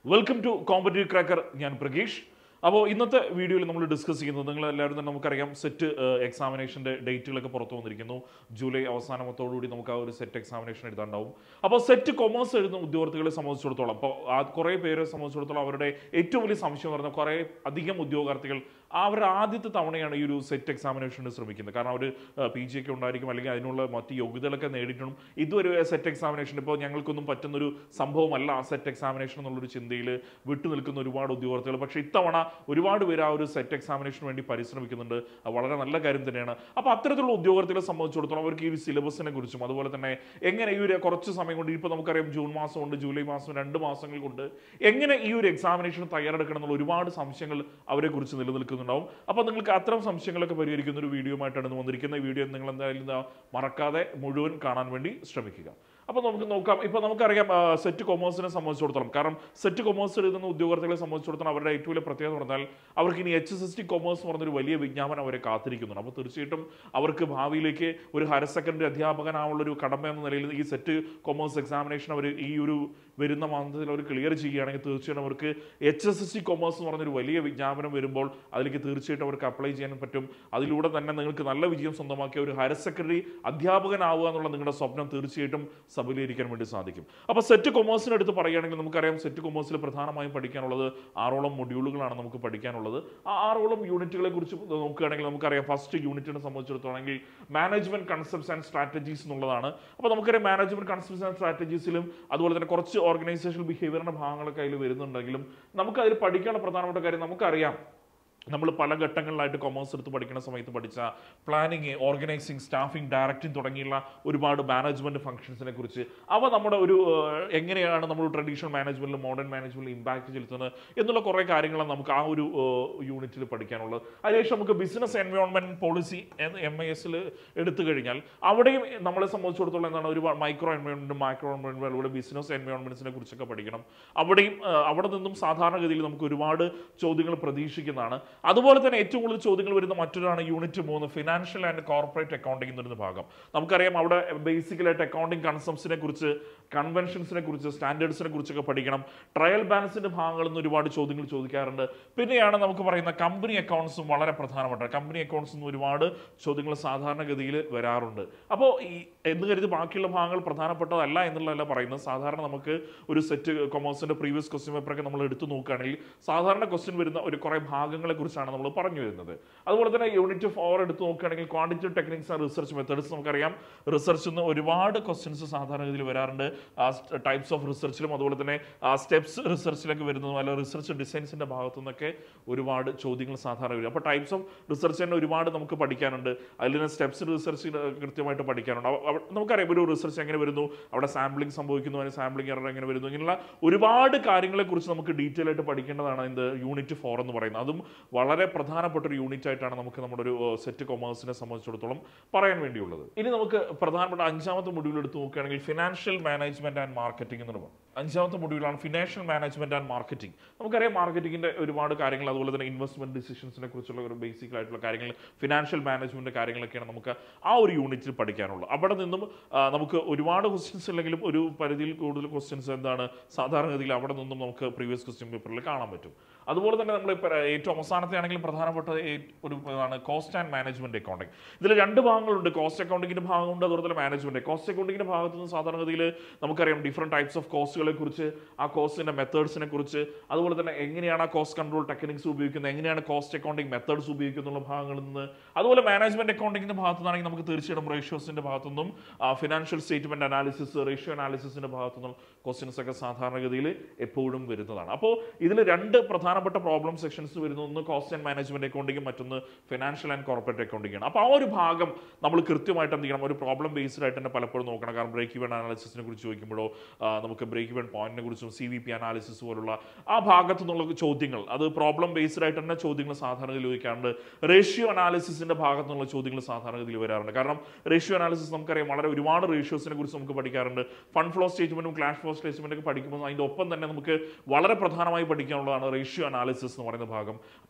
welcome to competitive cracker ഞാൻ പ്രകീഷ് അപ്പോൾ ഇന്നത്തെ വീഡിയോയിൽ നമ്മൾ ഡിസ്കസ് ചെയ്യുന്നത് നിങ്ങൾ എല്ലാവരും തന്നെ നമുക്കറിയാം സെറ്റ് എക്സാമിനേഷൻ്റെ ഡേറ്റുകളൊക്കെ പുറത്തു വന്നിരിക്കുന്നു ജൂലൈ അവസാനത്തോടുകൂടി നമുക്ക് ആ ഒരു സെറ്റ് എക്സാമിനേഷൻ എഴുതാണ്ടാവും അപ്പോൾ സെറ്റ് കൊമേഴ്സ് എഴുതുന്ന ഉദ്യോഗാർത്ഥികളെ സംബന്ധിച്ചിടത്തോളം അപ്പോൾ ആ കുറേ പേരെ സംബന്ധിച്ചിടത്തോളം അവരുടെ ഏറ്റവും വലിയ സംശയം എന്ന് പറഞ്ഞാൽ കുറേ അധികം ഉദ്യോഗാർത്ഥികൾ അവരുടെ ആദ്യത്തെ തവണയാണ് ഈ ഒരു സെറ്റ് എക്സാമിനേഷന് ശ്രമിക്കുന്നത് കാരണം അവർ പി ജി ഒക്കെ ഉണ്ടായിരിക്കും അല്ലെങ്കിൽ അതിനുള്ള മറ്റ് യോഗ്യതകളൊക്കെ നേടിയിട്ടും ഇതുവരെ സെറ്റ് എക്സാമിനേഷൻ ഇപ്പോൾ ഞങ്ങൾക്കൊന്നും പറ്റുന്നൊരു സംഭവമല്ല ആ സെറ്റ് എക്സാമിനേഷൻ എന്നുള്ളൊരു ചിന്തയിൽ വിട്ടു നിൽക്കുന്ന ഒരുപാട് ഉദ്യോഗാർത്ഥികൾ പക്ഷേ ഇത്തവണ ഒരുപാട് പേര് ആ ഒരു സെറ്റ് എക്സാമിനേഷന് വേണ്ടി പരിശ്രമിക്കുന്നുണ്ട് അത് വളരെ നല്ല കാര്യം തന്നെയാണ് അപ്പോൾ അത്തരത്തിലുള്ള ഉദ്യോഗാർത്ഥികളെ സംബന്ധിച്ചിടത്തോളം അവർക്ക് ഈ ഒരു സിലബസിനെ കുറിച്ചും അതുപോലെ തന്നെ എങ്ങനെ ഈ ഒരു കുറച്ച് സമയം കൊണ്ട് ഇപ്പോൾ നമുക്കറിയാം ജൂൺ മാസം ഉണ്ട് ജൂലൈ മാസം രണ്ട് മാസങ്ങൾ കൊണ്ട് എങ്ങനെ ഈ ഒരു എക്സാമിനേഷൻ തയ്യാറെടുക്കണം എന്നുള്ള ഒരുപാട് സംശയങ്ങൾ അവരെ കുറിച്ച് നിലനിൽക്കുന്നുണ്ടാവും അപ്പോൾ നിങ്ങൾക്ക് അത്തരം സംശയങ്ങളൊക്കെ പരിഹരിക്കുന്ന ഒരു വീഡിയോ ആയിട്ടാണ് ഇന്ന് വന്നിരിക്കുന്ന ഈ വീഡിയോ നിങ്ങൾ എന്തായാലും ഇതാ മറക്കാതെ മുഴുവൻ കാണാൻ വേണ്ടി ശ്രമിക്കുക അപ്പോൾ നമുക്ക് നോക്കാം ഇപ്പോൾ നമുക്കറിയാം ആ, സെറ്റ് കൊമേഴ്സിനെ സംബന്ധിച്ചിടത്തോളം കാരണം സെറ്റ് കൊമേഴ്സ് എഴുതുന്ന ഉദ്യോഗാർത്ഥികളെ സംബന്ധിച്ചിടത്തോളം അവരുടെ ഏറ്റവും വലിയ പ്രത്യേകത എന്ന് പറഞ്ഞാൽ അവർക്ക് ഇനി H S S T commerce എന്ന് പറഞ്ഞൊരു വലിയ വിജ്ഞാപനം അവരെ കാത്തിരിക്കുന്നുണ്ട് അപ്പോൾ തീർച്ചയായിട്ടും അവർക്ക് ഭാവിയിലേക്ക് ഒരു ഹയർ സെക്കൻഡറി അധ്യാപകനാവുള്ള ഒരു കടമ എന്ന നിലയിൽ ഈ സെറ്റ് കൊമേഴ്സ് എക്സാമിനേഷൻ അവർ ഈ ഒരു വരുന്ന മാസത്തിൽ അവർ ക്ലിയർ ചെയ്യുകയാണെങ്കിൽ തീർച്ചയായിട്ടും അവർക്ക് H S S T commerce എന്ന് പറഞ്ഞൊരു വലിയ വിജ്ഞാപനം വരുമ്പോൾ അതിലേക്ക് തീർച്ചയായിട്ടും അവർക്ക് അപ്ലൈ ചെയ്യാൻ പറ്റും അതിലൂടെ തന്നെ നിങ്ങൾക്ക് നല്ല വിജയം സ്വന്തമാക്കിയ ഒരു ഹയർ സെക്കൻഡറി അധ്യാപകനാവുക എന്നുള്ള നിങ്ങളുടെ സ്വപ്നം തീർച്ചയായിട്ടും സബലീകരിക്കാൻ വേണ്ടി സാധിക്കും അപ്പോൾ സെറ്റ് കൊമേഴ്സിന് എടുത്ത് പറയുകയാണെങ്കിൽ നമുക്കറിയാം സെറ്റ് കൊമേഴ്സിൽ പ്രധാനമായും പഠിക്കാനുള്ളത് ആറോളം മൊഡ്യൂളുകളാണ് നമുക്ക് പഠിക്കാനുള്ളത് ആ ആറോളം യൂണിറ്റുകളെ കുറിച്ച് നോക്കുകയാണെങ്കിൽ നമുക്കറിയാം ഫസ്റ്റ് യൂണിറ്റിനെ സംബന്ധിച്ചിടത്തോളമെങ്കിൽ മാനേജ്മെന്റ് കൺസെപ്റ്റ്സ് ആൻഡ് സ്ട്രാറ്റജീസ് എന്നുള്ളതാണ് അപ്പോൾ നമുക്കറിയാം മാനേജ്മെന്റ് കൺസെപ്റ്റ്സ് ആൻഡ് സ്ട്രാറ്റജീസിലും അതുപോലെ തന്നെ കുറച്ച് ഓർഗനൈസേഷൻ ബിഹേവിയറിന്റെ ഭാഗങ്ങളൊക്കെ അതിൽ വരുന്നുണ്ടെങ്കിലും നമുക്ക് അതിൽ പഠിക്കാനുള്ള പ്രധാനപ്പെട്ട കാര്യം നമുക്കറിയാം നമ്മൾ പല ഘട്ടങ്ങളിലായിട്ട് കൊമേഴ്സ് എടുത്ത് പഠിക്കുന്ന സമയത്ത് പഠിച്ച പ്ലാനിങ് ഓർഗനൈസിങ് സ്റ്റാഫിംഗ് ഡയറക്റ്റിംഗ് തുടങ്ങിയുള്ള ഒരുപാട് മാനേജ്മെന്റ് ഫംഗ്ഷൻസിനെ കുറിച്ച് അവ നമ്മുടെ ഒരു ഏഹ്, എങ്ങനെയാണ് നമ്മൾ ട്രഡീഷണൽ മാനേജ്മെന്റിൽ മോഡേൺ മാനേജ്മെന്റിൽ ഇമ്പാക്ട് ചെലുത്തുന്നത് എന്നുള്ള കുറേ കാര്യങ്ങളാണ് നമുക്ക് ആ ഒരു യൂണിറ്റിൽ പഠിക്കാനുള്ളത് അതിനുശേഷം നമുക്ക് business environment policy M I എസിൽ എടുത്തു കഴിഞ്ഞാൽ അവിടെയും നമ്മളെ സംബന്ധിച്ചിടത്തോളം എന്താണ് ഒരുപാട് മൈക്രോ എൻവയോൺമെന്റ് മൈക്രോ എൻവയോൺമെന്റ് അതുപോലെ ബിസിനസ് എൻവയോൺമെന്റ്സിനെ കുറിച്ചൊക്കെ പഠിക്കണം അവിടെയും ഏഹ്, അവിടെ നിന്നും സാധാരണഗതിയിൽ നമുക്ക് ഒരുപാട് ചോദ്യങ്ങൾ പ്രതീക്ഷിക്കുന്നതാണ് അതുപോലെ തന്നെ ഏറ്റവും കൂടുതൽ ചോദ്യങ്ങൾ വരുന്ന മറ്റൊരാണ് യൂണിറ്റ് മൂന്ന് ഫിനാൻഷ്യൽ ആൻഡ് കോർപ്പറേറ്റ് അക്കൗണ്ടിംഗ് എന്ന് പറയുന്ന ഭാഗം നമുക്കറിയാം അവിടെ ബേസിക്കലായിട്ട് അക്കൗണ്ടിംഗ് കൺസെപ്റ്റ്സിനെ കുറിച്ച് കൺവെൻഷൻസിനെ കുറിച്ച് സ്റ്റാൻഡേർഡ്സിനെ കുറിച്ചൊക്കെ പഠിക്കണം ട്രയൽ ബാലൻസിന്റെ ഭാഗങ്ങളിൽ നിന്ന് ഒരുപാട് ചോദ്യങ്ങൾ ചോദിക്കാറുണ്ട് പിന്നെയാണ് നമുക്ക് പറയുന്ന കമ്പനി അക്കൗണ്ട്സും വളരെ പ്രധാനപ്പെട്ട കമ്പനി അക്കൗണ്ട്സ് നിന്ന് ഒരുപാട് ചോദ്യങ്ങൾ സാധാരണഗതിയിൽ വരാറുണ്ട് അപ്പോൾ ഈ എന്ന് കരുതി ബാക്കിയുള്ള ഭാഗങ്ങൾ പ്രധാനപ്പെട്ടതല്ല എന്നുള്ളതല്ല പറയുന്നത് സാധാരണ നമുക്ക് ഒരു സെറ്റ് കൊമേഴ്സിന്റെ പ്രീവിയസ് ക്വസ്റ്റ്യൻ പേപ്പറൊക്കെ നമ്മൾ എടുത്തു നോക്കുകയാണെങ്കിൽ സാധാരണ ക്വസ്റ്റ്യൻ വരുന്ന ഒരു കുറേ ഭാഗങ്ങളെ കുറിച്ചാണ് നമ്മൾ പറഞ്ഞു വരുന്നത് അതുപോലെ തന്നെ യൂണിറ്റ് ഫോർ എടുത്ത് നോക്കുകയാണെങ്കിൽ quantitative techniques and research methods നമുക്കറിയാം റിസർച്ചിൽ നിന്ന് ഒരുപാട് ക്വസ്റ്റ്യൻസ് സാധാരണഗതിയിൽ വരാറുണ്ട് ടൈപ്സ് ഓഫ് റിസർച്ചിലും അതുപോലെ തന്നെ സ്റ്റെപ്സ് റിസർച്ചിലൊക്കെ വരുന്നതും അല്ല റിസർച്ച് ഡിസൈൻസിന്റെ ഭാഗത്തു നിന്നൊക്കെ ഒരുപാട് ചോദ്യങ്ങൾ സാധാരണ വരും അപ്പോൾ ടൈപ്സ് ഓഫ് റിസർച്ച് തന്നെ ഒരുപാട് നമുക്ക് പഠിക്കാനുണ്ട് അതിൽ നിന്ന് സ്റ്റെപ്സ് റിസർച്ച് കൃത്യമായിട്ട് പഠിക്കാനുണ്ട് അവ- അവ- നമുക്കറിയാം ഒരു റിസർച്ച് എങ്ങനെ വരുന്നു അവിടെ സാമ്പിളിംഗ് സംഭവിക്കുന്നു അതിന് സാമ്പിളിംഗ് എറർ എങ്ങനെ വരുന്നു ഇങ്ങനെയുള്ള ഒരുപാട് കാര്യങ്ങളെക്കുറിച്ച് നമുക്ക് ഡീറ്റെയിൽ ആയിട്ട് പഠിക്കേണ്ടതാണ് ഇത് യൂണിറ്റ് ഫോർ എന്ന് പറയുന്നത് അതും വളരെ പ്രധാനപ്പെട്ട ഒരു യൂണിറ്റ് ആയിട്ടാണ് നമുക്ക് നമ്മുടെ ഒരു സെറ്റ് കൊമേഴ്സിനെ സംബന്ധിച്ചിടത്തോളം പറയാൻ വേണ്ടിയുള്ളത് ഇനി നമുക്ക് പ്രധാനപ്പെട്ട അഞ്ചാമത്തെ മൊഡ്യൂൾ എടുത്ത് നോക്കുകയാണെങ്കിൽ ഫിനാൻഷ്യൽ മാനേജ്മെന്റ് ആൻഡ് മാർക്കറ്റിംഗ് എന്ന് പറയും അഞ്ചാമത്തെ മൊഡ്യൂളാണ് ഫിനാൻഷ്യൽ മാനേജ്മെന്റ് ആൻഡ് മാർക്കറ്റിംഗ് നമുക്കറിയാം മാർക്കറ്റിംഗിന്റെ ഒരുപാട് കാര്യങ്ങൾ അതുപോലെ തന്നെ ഇൻവെസ്റ്റ്മെന്റ് ഡിസിഷൻസിനെ കുറിച്ചുള്ള ഒരു ബേസിക് ആയിട്ടുള്ള കാര്യങ്ങൾ ഫിനാൻഷ്യൽ മാനേജ്മെന്റ് കാര്യങ്ങളൊക്കെയാണ് നമുക്ക് ആ ഒരു യൂണിറ്റിൽ പഠിക്കാനുള്ളത് അവിടെ നിന്നും ആ, നമുക്ക് ഒരുപാട് ക്വസ്റ്റ്യൻസ് ഇല്ലെങ്കിലും ഒരു പരിധിയിൽ കൂടുതൽ ക്വസ്റ്റ്യൻസ് എന്താണ് സാധാരണഗതിയിൽ അവിടെ നിന്നും നമുക്ക് പ്രീവിയസ് ക്വസ്റ്റ്യൻ പേപ്പറിൽ കാണാൻ പറ്റും അതുപോലെ തന്നെ നമ്മൾ ഇപ്പോൾ ഏറ്റവും അവസാനത്തെ ആണെങ്കിലും പ്രധാനപ്പെട്ട ഏ- ഒരു ഇതാണ് കോസ്റ്റ് ആൻഡ് മാനേജ്മെന്റ് അക്കൗണ്ടിങ് ഇതിൽ രണ്ട് ഭാഗങ്ങളുണ്ട് കോസ്റ്റ് അക്കൗണ്ടിങ്ങിന്റെ ഭാഗമുണ്ട് അതുപോലെ തന്നെ മാനേജ്മെന്റ് കോസ്റ്റ് അക്കൗണ്ടിങ്ങിന്റെ ഭാഗത്ത് നിന്ന് സാധാരണഗതിയിൽ നമുക്കറിയാം ഡിഫറെന്റ് ടൈപ്സ് ഓഫ് കോസ്റ്റുകളെ കുറിച്ച് ആ കോസ്റ്റിന്റെ മെത്തേഡ്സിനെ കുറിച്ച് അതുപോലെ തന്നെ എങ്ങനെയാണ് ആ കോസ്റ്റ് കൺട്രോൾ ടെക്നിക്സ് ഉപയോഗിക്കുന്നത് എങ്ങനെയാണ് കോസ്റ്റ് അക്കൗണ്ടിങ് മെത്തേഡ്സ് ഉപയോഗിക്കുന്നുള്ള ഭാഗങ്ങളിൽ നിന്ന് അതുപോലെ മാനേജ്മെന്റ് അക്കൗണ്ടിങ്ങിന്റെ ഭാഗത്തു നിന്നാണെങ്കിൽ നമുക്ക് തീർച്ചയായിട്ടും റേഷ്യോസിന്റെ ഭാഗത്തു നിന്നും ഫിനാൻഷ്യൽ സ്റ്റേറ്റ്മെന്റ് അനാലിസിസ് റേഷ്യോ അനാലിസിസിന്റെ ഭാഗത്തു നിന്നും ക്വസ്റ്റ്യൻസ് ഒക്കെ സാധാരണഗതിയിൽ എപ്പോഴും വരുന്നതാണ് അപ്പോൾ ഇതിൽ രണ്ട് പ്രധാനപ്പെട്ട പ്രോബ്ലം സെക്ഷൻസ് വരുന്നു ഒന്ന് കോസ്റ്റ് ആൻഡ് മാനേജ്മെന്റ് അക്കൗണ്ടിങ്ങും മറ്റൊന്ന് ഫിനാൻഷ്യൽ ആൻഡ് കോർപ്പറേറ്റ് അക്കൗണ്ടിംഗ് ആണ് അപ്പോൾ ആ ഒരു ഭാഗം നമ്മൾ കൃത്യമായിട്ട് എന്ത് ചെയ്യണം ഒരു പ്രോബ്ലം ബേസ്ഡ് ആയിട്ട് തന്നെ പലപ്പോഴും നോക്കണം കാരണം ബ്രേക്ക് ഇവൻ അനാലിസിസിനെ കുറിച്ച് ചോദിക്കുമ്പോഴോ ആ, നമുക്ക് ബ്രേക്ക് ഇവൻ പോയിന്റിനെ കുറിച്ചും സി വി പി അനാലിസിസ് പോലുള്ള ആ ഭാഗത്തു നിന്നുള്ള ചോദ്യങ്ങൾ അത് പ്രോബ്ലം ബേസ്ഡ് ആയിട്ട് തന്നെ ചോദ്യങ്ങൾ സാധാരണ ചോദിക്കാറുണ്ട് റേഷ്യോ അനാലിസിസിന്റെ ഭാഗത്തു നിന്നുള്ള ചോദ്യങ്ങൾ സാധാരണഗതിയിൽ വരാറുണ്ട് കാരണം റേഷ്യോ അനാലിസിസ് നമുക്കറിയാം വളരെ ഒരുപാട് റേഷ്യോസിനെ കുറിച്ച് നമുക്ക് പഠിക്കാറുണ്ട് ഫണ്ട് ഫ്ലോ സ്റ്റേറ്റ്മെന്റും ക്ലാഷ് ഫ്ലോ സ്റ്റേറ്റ്മെന്റ് ഒക്കെ പഠിക്കുമ്പോൾ അതിന്റെ ഒപ്പം തന്നെ നമുക്ക് വളരെ പ്രധാനമായി പഠിക്കാനുള്ളതാണ് റേഷ്യോ അനാലിസിസ് എന്ന് പറയുന്ന ഭാഗം അപ്പോൾ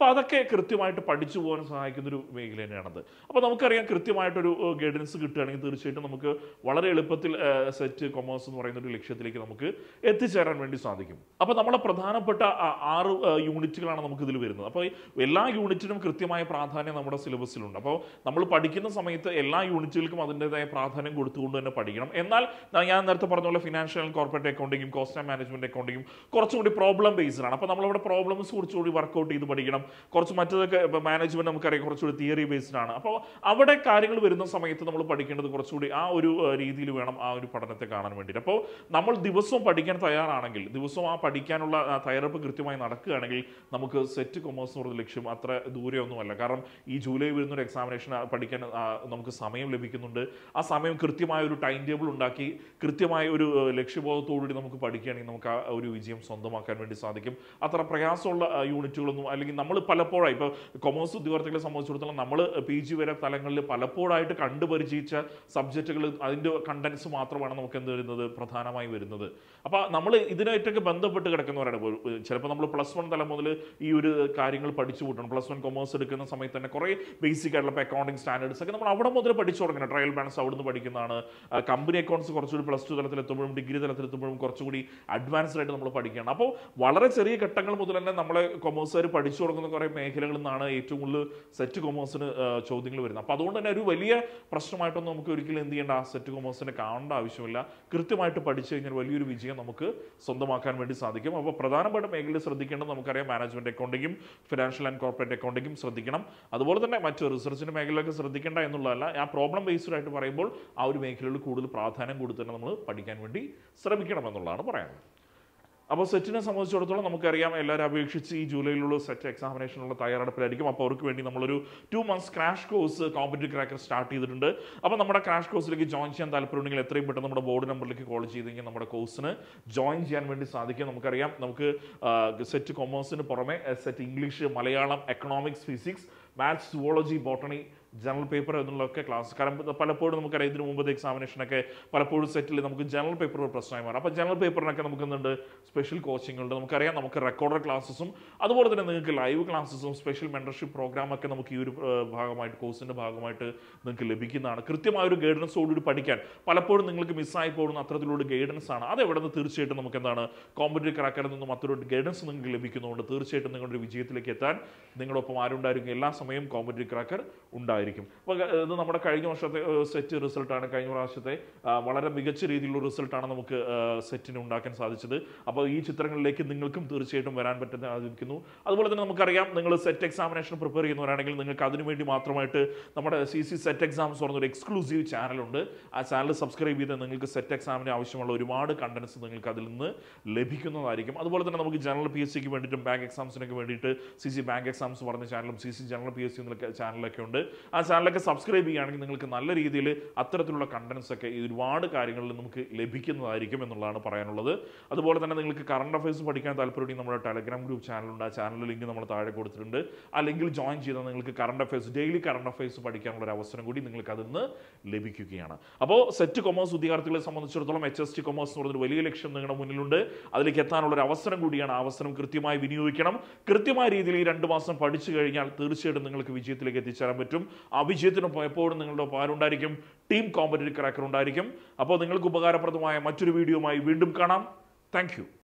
അപ്പോൾ അതൊക്കെ കൃത്യമായിട്ട് പഠിച്ചു പോകാൻ സഹായിക്കുന്ന ഒരു മേഖല തന്നെയാണത് അപ്പോൾ നമുക്കറിയാം കൃത്യമായിട്ടൊരു ഗൈഡൻസ് കിട്ടുകയാണെങ്കിൽ തീർച്ചയായിട്ടും നമുക്ക് വളരെ എളുപ്പത്തിൽ സെറ്റ് കൊമേഴ്സ് എന്ന് പറയുന്ന ഒരു ലക്ഷ്യത്തിലേക്ക് നമുക്ക് എത്തിച്ചേരാൻ വേണ്ടി സാധിക്കും അപ്പോൾ നമ്മളെ പ്രധാനപ്പെട്ട ആ ആറ് ആ, യൂണിറ്റുകളാണ് നമുക്ക് ഇതിൽ വരുന്നത് അപ്പോൾ ഈ എല്ലാ യൂണിറ്റിനും കൃത്യമായ പ്രാധാന്യം നമ്മുടെ സിലബസിലുണ്ട് അപ്പോൾ നമ്മൾ പഠിക്കുന്ന സമയത്ത് എല്ലാ യൂണിറ്റുകൾക്കും അതിൻ്റെതായ പ്രാധാന്യം കൊടുത്തുകൊണ്ട് തന്നെ പഠിക്കണം എന്നാൽ ന- ഞാൻ നേരത്തെ പറഞ്ഞ പോലെ ഫിനാൻഷ്യൽ ആൻഡ് കോർപ്പറേറ്റ് അക്കൗണ്ടിങ്ങും കോസ്റ്റ് ആൻഡ് മാനേജ്മെന്റ് അക്കൗണ്ടിങ്ങും കുറച്ചും കൂടി പ്രോബ്ലം ബേസ്ഡ് ആണ് അപ്പോൾ നമ്മളിവിടെ പ്രോബ്ലംസ് കുറച്ചുകൂടി വർക്കൗട്ട് ചെയ്ത് പഠിക്കണം കുറച്ച് മറ്റതൊക്കെ ഇപ്പോൾ മാനേജ്മെന്റ് നമുക്കറിയാം കുറച്ചുകൂടി തിയറി ബേസ്ഡ് ആണ് അപ്പോൾ അവിടെ കാര്യങ്ങൾ വരുന്ന സമയത്ത് നമ്മൾ പഠിക്കേണ്ടത് കുറച്ചുകൂടി ആ ഒരു ഏഹ്, രീതിയിൽ വേണം ആ ഒരു പഠനത്തെ കാണാൻ വേണ്ടിയിട്ട് അപ്പോൾ നമ്മൾ ദിവസവും പഠിക്കാൻ തയ്യാറാണെങ്കിൽ ദിവസവും ആ പഠിക്കാനുള്ള ആ തയ്യാറെടുപ്പ് കൃത്യമായി നടക്കുകയാണെങ്കിൽ നമുക്ക് സെറ്റ് കൊമേഴ്സ് എന്ന് പറയുന്ന ലക്ഷ്യം അത്ര ദൂരെയൊന്നുമല്ല കാരണം ഈ ജൂലൈ വരുന്ന ഒരു എക്സാമിനേഷൻ പഠിക്കാൻ ആ, നമുക്ക് സമയം ലഭിക്കുന്നുണ്ട് ആ സമയം കൃത്യമായ ഒരു ടൈം ടേബിൾ ഉണ്ടാക്കി കൃത്യമായ ഒരു ഏഹ്, ലക്ഷ്യബോധത്തോടുകൂടി നമുക്ക് പഠിക്കുകയാണെങ്കിൽ നമുക്ക് ആ ഒരു വിജയം സ്വന്തമാക്കാൻ വേണ്ടി സാധിക്കും അത്ര പ്രയാസമുള്ള ആ, യൂണിറ്റുകളൊന്നും അല്ലെങ്കിൽ നമ്മൾ പലപ്പോഴായി ഇപ്പോൾ കൊമേഴ്സ് ഉദ്യോഗാർത്ഥികളെ സംബന്ധിച്ചിടത്തോളം നമ്മൾ പി ജി വരെ തലങ്ങളിൽ പലപ്പോഴായിട്ട് കണ്ടുപരിചയിച്ച സബ്ജക്റ്റുകൾ അതിൻ്റെ കണ്ടൻസ് മാത്രമാണ് നമുക്ക് എന്ത് വരുന്നത് പ്രധാനമായി വരുന്നത് അപ്പോൾ നമ്മൾ ഇതിനായിട്ടൊക്കെ ബന്ധപ്പെട്ട് കിടക്കുന്നവരാണ് ഇപ്പോൾ, ഏഹ്, ചിലപ്പോൾ നമ്മൾ പ്ലസ് വൺ തലം മുതൽ ഈ ഒരു കാര്യങ്ങൾ പഠിച്ചു കൂട്ടണം പ്ലസ് വൺ കൊമേഴ്സ് എടുക്കുന്ന സമയത്ത് തന്നെ കുറേ ബേസിക് ആയിട്ടുള്ള ഇപ്പോൾ അക്കൗണ്ടിങ് സ്റ്റാൻഡേർഡ്സ് ഒക്കെ നമ്മൾ അവിടെ മുതൽ പഠിച്ചു തുടങ്ങണം ട്രയൽ ബാലൻസ് അവിടുന്ന് പഠിക്കുന്നതാണ് കമ്പനി അക്കൗണ്ട്സ് കുറച്ചുകൂടി പ്ലസ് ടു തലത്തിലെത്തുമ്പോഴും ഡിഗ്രി തലത്തിലെത്തുമ്പോഴും കുറച്ചുകൂടി അഡ്വാൻസ്ഡ് ആയിട്ട് നമ്മൾ പഠിക്കണം അപ്പോൾ വളരെ ചെറിയ ഘട്ടങ്ങൾ മുതൽ തന്നെ നമ്മളെ കൊമേഴ്സുകാർ പഠിച്ചു തുടങ്ങുന്ന കുറേ മേഖലകളിൽ നിന്നാണ് ഏറ്റവും കൂടുതൽ സെറ്റ് കൊമേഴ്സിന് ചോദ്യങ്ങൾ വരുന്നത് അപ്പോൾ അതുകൊണ്ട് തന്നെ ഒരു വലിയ പ്രശ്നമായിട്ടൊന്നും നമുക്ക് ഒരിക്കലും എന്ത് ചെയ്യേണ്ട സെറ്റ് കൊമേഴ്സിനെ കാണേണ്ട ആവശ്യമില്ല കൃത്യമായിട്ട് പഠിച്ചു കഴിഞ്ഞാൽ വലിയൊരു വിജയം നമുക്ക് സ്വന്തമാക്കാൻ വേണ്ടി സാധിക്കും അപ്പോൾ പ്രധാനപ്പെട്ട മേഖലയിൽ ശ്രദ്ധിക്കേണ്ടത് നമുക്കറിയാം മാനേജ്മെന്റ് അക്കൗണ്ടിങ്ങും ഫിനാൻഷ്യൽ ആൻഡ് കോർപ്പറേറ്റ് അക്കൗണ്ടിങ്ങും ശ്രദ്ധിക്കണം അതുപോലെ തന്നെ മറ്റ് റിസർച്ചിന്റെ മേഖലയൊക്കെ ശ്രദ്ധിക്കേണ്ട എന്നുള്ളതല്ല ആ പ്രോബ്ലം ബേസ്ഡ് ആയിട്ട് പറയുമ്പോൾ ആ ഒരു മേഖലകളിൽ കൂടുതൽ പ്രാധാന്യം കൊടുത്ത് തന്നെ നമ്മൾ പഠിക്കാൻ വേണ്ടി ശ്രമിക്കണം എന്നുള്ളതാണ് പറയാനുള്ളത് അപ്പോൾ സെറ്റിനെ സംബന്ധിച്ചിടത്തോളം നമുക്കറിയാം എല്ലാവരും അപേക്ഷിച്ച് ഈ ജൂലൈയിലുള്ള സെറ്റ് എക്സാമിനേഷനുള്ള തയ്യാറെടുപ്പിലായിരിക്കും അപ്പോൾ അവർക്ക് വേണ്ടി നമ്മളൊരു two months crash course competitive cracker start ചെയ്തിട്ടുണ്ട് അപ്പോൾ നമ്മുടെ ക്രാഷ് കോഴ്സിലേക്ക് ജോയിൻ ചെയ്യാൻ താല്പര്യമുണ്ടെങ്കിൽ എത്രയും പെട്ടെന്ന് നമ്മുടെ ബോർഡ് നമ്പറിലേക്ക് കോൾ ചെയ്ത് കഴിഞ്ഞാൽ നമ്മുടെ കോഴ്സിന് ജോയിൻ ചെയ്യാൻ വേണ്ടി സാധിക്കും നമുക്കറിയാം നമുക്ക് സെറ്റ് കൊമേഴ്സിന് പുറമെ set English Malayalam economics physics maths zoology botany general paper എന്നുള്ളതൊക്കെ ക്ലാസ് കാരണം പലപ്പോഴും നമുക്കറിയാം ഇതിന് മുമ്പത്തെ എക്സാമിനേഷനൊക്കെ പലപ്പോഴും സെറ്റിൽ നമുക്ക് ജനറൽ പേപ്പർ ഒരു പ്രശ്നമായി മാറും അപ്പോൾ ജനറൽ പേപ്പറിനൊക്കെ നമുക്ക് എന്തുണ്ട് സ്പെഷ്യൽ കോച്ചിങ് ഉണ്ട് നമുക്കറിയാം നമുക്ക് റെക്കോർഡഡ് ക്ലാസ്സസും അതുപോലെ തന്നെ നിങ്ങൾക്ക് ലൈവ് ക്ലാസ്സസും സ്പെഷ്യൽ മെൻറ്റർഷിപ്പ് പ്രോഗ്രാം ഒക്കെ നമുക്ക് ഈ ഒരു ഏഹ്, ഭാഗമായിട്ട് കോഴ്സിൻ്റെ ഭാഗമായിട്ട് നിങ്ങൾക്ക് ലഭിക്കുന്നതാണ് കൃത്യമായ ഒരു ഗൈഡൻസോടുകൂടി പഠിക്കാൻ പലപ്പോഴും നിങ്ങൾക്ക് മിസ്സായി പോകുന്ന അത്തരത്തിലുള്ള ഗൈഡൻസ് ആണ് അത് എവിടെ നിന്ന് തീർച്ചയായിട്ടും നമുക്ക് എന്താണ് കോമ്പറ്റീവ് ക്രാക്കറിൽ നിന്നും മറ്റൊരു ഗൈഡൻസ് നിങ്ങൾക്ക് ലഭിക്കുന്നതുകൊണ്ട് തീർച്ചയായിട്ടും നിങ്ങളുടെ വിജയത്തിലേക്ക് എത്താൻ നിങ്ങളൊപ്പം ആരുണ്ടായിരിക്കും എല്ലാ സമയം കോമ്പറ്റീവ് ക്രാക്കർ ഉണ്ടായിരിക്കും അപ്പോൾ ഇത് നമ്മുടെ കഴിഞ്ഞ വർഷത്തെ സെറ്റ് റിസൾട്ടാണ് കഴിഞ്ഞ പ്രാവശ്യത്തെ ആ, വളരെ മികച്ച രീതിയിലുള്ള റിസൾട്ടാണ് നമുക്ക് സെറ്റിന് ഉണ്ടാക്കാൻ സാധിച്ചത് അപ്പോൾ ഈ ചിത്രങ്ങളിലേക്ക് നിങ്ങൾക്കും തീർച്ചയായിട്ടും വരാൻ പറ്റുന്ന സാധിക്കുന്നു അതുപോലെ തന്നെ നമുക്കറിയാം നിങ്ങൾ സെറ്റ് എക്സാമിനേഷൻ പ്രിപ്പയർ ചെയ്യുന്നവരാണെങ്കിൽ നിങ്ങൾക്ക് അതിനുവേണ്ടി മാത്രമായിട്ട് നമ്മുടെ സി സി സെറ്റ് എക്സാംസ് പറഞ്ഞൊരു എക്സ്ക്ലൂസീവ് ചാനലുണ്ട് ആ ചാനൽ സബ്സ്ക്രൈബ് ചെയ്ത് നിങ്ങൾക്ക് സെറ്റ് എക്സാമിന് ആവശ്യമുള്ള ഒരുപാട് കണ്ടൻസ് നിങ്ങൾക്ക് അതിൽ നിന്ന് ലഭിക്കുന്നതായിരിക്കും അതുപോലെ തന്നെ നമുക്ക് ജനറൽ പി എസ് സിക്ക് വേണ്ടിയിട്ടും ബാങ്ക് എക്സാംസിനൊക്കെ വേണ്ടിയിട്ട് സി സി ബാങ്ക് എക്സാംസ് പറഞ്ഞ ചാനലും C C general P S C എന്നുള്ള ചാനലൊക്കെ ഉണ്ട് ആ ചാനലൊക്കെ സബ്സ്ക്രൈബ് ചെയ്യുകയാണെങ്കിൽ നിങ്ങൾക്ക് നല്ല രീതിയിൽ അത്തരത്തിലുള്ള കണ്ടൻസ് ഒക്കെ ഈ ഒരുപാട് കാര്യങ്ങളിൽ നമുക്ക് ലഭിക്കുന്നതായിരിക്കും എന്നുള്ളതാണ് പറയാനുള്ളത് അതുപോലെ തന്നെ നിങ്ങൾക്ക് കറണ്ട് അഫയേഴ്സ് പഠിക്കാൻ താല്പര്യമുണ്ടെങ്കിൽ നമ്മുടെ ടെലഗ്രാം ഗ്രൂപ്പ് ചാനലുണ്ട് ആ ചാനൽ ലിങ്ക് നമ്മൾ താഴെ കൊടുത്തിട്ടുണ്ട് ആ ലിങ്കിൽ ജോയിൻ ചെയ്താൽ നിങ്ങൾക്ക് current affairs daily current affairs പഠിക്കാനുള്ള ഒരു അവസരം കൂടി നിങ്ങൾക്ക് അതിൽ നിന്ന് ലഭിക്കുകയാണ് അപ്പോൾ സെറ്റ് കൊമേഴ്സ് വിദ്യാർത്ഥികളെ സംബന്ധിച്ചിടത്തോളം എച്ച് എസ് ടി കൊമേഴ്സ് എന്ന് പറഞ്ഞൊരു വലിയ ലക്ഷ്യം നിങ്ങളുടെ മുന്നിലുണ്ട് അതിലേക്ക് എത്താനുള്ള ഒരു അവസരം കൂടിയാണ് ആ അവസരം കൃത്യമായി വിനിയോഗിക്കണം കൃത്യമായ രീതിയിൽ ഈ രണ്ട് മാസം പഠിച്ചു കഴിഞ്ഞാൽ തീർച്ചയായിട്ടും നിങ്ങൾക്ക് വിജയത്തിലേക്ക് എത്തിച്ചേരാൻ പറ്റും ആ വിജയത്തിനൊപ്പം എപ്പോഴും നിങ്ങളുടെ ഒപ്പം ആരുണ്ടായിരിക്കും ടീം കോമ്പറ്റീവ് ക്രാക്കർ ഉണ്ടായിരിക്കും അപ്പോൾ നിങ്ങൾക്ക് ഉപകാരപ്രദമായ മറ്റൊരു വീഡിയോയുമായി വീണ്ടും കാണാം താങ്ക്